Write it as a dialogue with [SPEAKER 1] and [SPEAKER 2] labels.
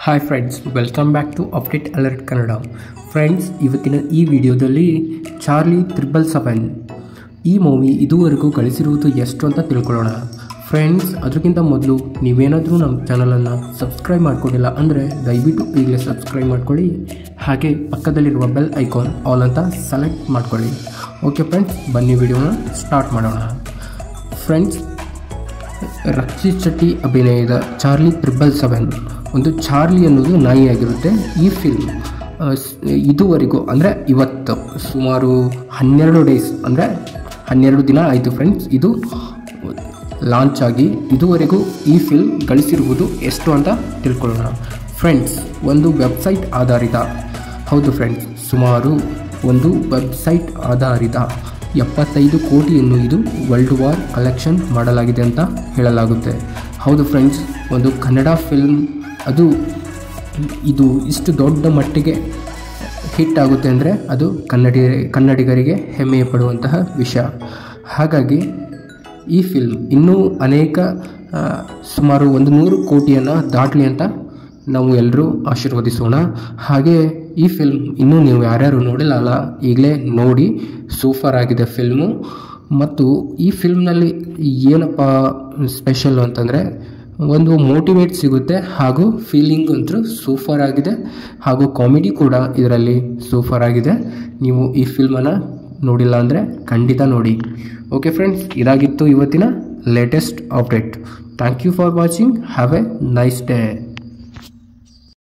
[SPEAKER 1] hi friends welcome back to update alert Kannada friends ಇವತ್ತಿನ ಈ ವಿಡಿಯೋದಲ್ಲಿ ಚಾರ್ಲಿ ತ್ರಿಬಲ್ ಸೆವೆನ್ ಈ ಮೂವಿ ಇದುವರೆಗೂ ಗಳಿಸಿರುವುದು ಎಷ್ಟು ಅಂತ ತಿಳ್ಕೊಳ್ಳೋಣ ಫ್ರೆಂಡ್ಸ್ ಅದಕ್ಕಿಂತ ಮೊದಲು ನೀವೇನಾದರೂ ನಮ್ಮ ಚಾನಲನ್ನು ಸಬ್ಸ್ಕ್ರೈಬ್ ಮಾಡ್ಕೊಂಡಿಲ್ಲ ಅಂದರೆ ದಯವಿಟ್ಟು ಈಗಲೇ ಸಬ್ಸ್ಕ್ರೈಬ್ ಮಾಡ್ಕೊಳ್ಳಿ ಹಾಗೆ ಪಕ್ಕದಲ್ಲಿರುವ ಬೆಲ್ ಐಕಾನ್ ಆಲ್ ಅಂತ ಸೆಲೆಕ್ಟ್ ಮಾಡ್ಕೊಳ್ಳಿ ಓಕೆ ಫ್ರೆಂಡ್ಸ್ ಬನ್ನಿ ವಿಡಿಯೋನ ಸ್ಟಾರ್ಟ್ ಮಾಡೋಣ ಫ್ರೆಂಡ್ಸ್ ರಕ್ಷಿತ್ ಶೆಟ್ಟಿ ಅಭಿನಯದ ಚಾರ್ಲಿ ತ್ರಿಬಲ್ ಸೆವೆನ್ ಒಂದು ಚಾರ್ಲಿ ಅನ್ನೋದು ನಾಯಿಯಾಗಿರುತ್ತೆ ಈ ಫಿಲ್ಮ್ ಆ, ಸ್- ಇದುವರೆಗೂ ಅಂದರೆ ಇವತ್ತು ಸುಮಾರು ಹನ್ನೆರಡು ಡೇಸ್ ಅಂದರೆ ಹನ್ನೆರಡು ದಿನ ಆಯಿತು ಫ್ರೆಂಡ್ಸ್ ಇದು ಲಾಂಚ್ ಆಗಿ ಇದುವರೆಗೂ ಈ ಫಿಲ್ಮ್ ಗಳಿಸಿರುವುದು ಎಷ್ಟು ಅಂತ ತಿಳ್ಕೊಳ್ಳೋಣ ಫ್ರೆಂಡ್ಸ್ ಒಂದು ವೆಬ್ಸೈಟ್ ಆಧಾರಿತ ಹೌದು ಫ್ರೆಂಡ್ಸ್ ಸುಮಾರು ಒಂದು ವೆಬ್ಸೈಟ್ ಆಧಾರಿತ ಎಪ್ಪತ್ತೈದು ಕೋಟಿಯನ್ನು ಇದು ವರ್ಲ್ಡ್ ವಾರ್ ಕಲೆಕ್ಷನ್ ಮಾಡಲಾಗಿದೆ ಅಂತ ಹೇಳಲಾಗುತ್ತೆ ಹೌದು ಫ್ರೆಂಡ್ಸ್ ಒಂದು ಕನ್ನಡ ಫಿಲ್ಮ್ ಅದು ಇದು ಇಷ್ಟು ದೊಡ್ಡ ಮಟ್ಟಿಗೆ ಹಿಟ್ ಆಗುತ್ತೆ ಅಂದರೆ ಅದು ಕನ್ನಡಿ ಕನ್ನಡಿಗರಿಗೆ ಹೆಮ್ಮೆ ಪಡುವಂತಹ ವಿಷಯ ಹಾಗಾಗಿ ಈ ಫಿಲ್ಮ್ ಇನ್ನೂ ಅನೇಕ ಆ, ಸುಮಾರು ಒಂದು ನೂರು ಕೋಟಿಯನ್ನು ದಾಟಲಿ ಅಂತ ನಾವು ಎಲ್ಲರೂ ಆಶೀರ್ವದಿಸೋಣ ಹಾಗೆ ಈ ಫಿಲ್ಮ್ ಇನ್ನೂ ನೀವು ಯಾರ್ಯಾರು ನೋಡಿಲ್ಲ ಅಲ್ಲ ಈಗಲೇ ನೋಡಿ ಸೂಪರ್ ಆಗಿದೆ ಫಿಲ್ಮು ಮತ್ತು ಈ ಫಿಲ್ಮ್ನಲ್ಲಿ ಏನಪ್ಪ ಸ್ಪೆಷಲ್ ಅಂತಂದರೆ ಒಂದು ಮೋಟಿವೇಟ್ ಸಿಗುತ್ತೆ ಹಾಗೂ ಫೀಲಿಂಗ್ ಅಂತೂ ಸೂಪರ್ ಆಗಿದೆ ಹಾಗೂ ಕಾಮಿಡಿ ಕೂಡ ಇದರಲ್ಲಿ ಸೂಪರ್ ಆಗಿದೆ ನೀವು ಈ ಫಿಲ್ಮನ್ನು ನೋಡಿಲ್ಲ ಅಂದರೆ ಖಂಡಿತ ನೋಡಿ ಓಕೆ ಫ್ರೆಂಡ್ಸ್ ಇದಾಗಿತ್ತು ಇವತ್ತಿನ latest update thank you for watching have a nice day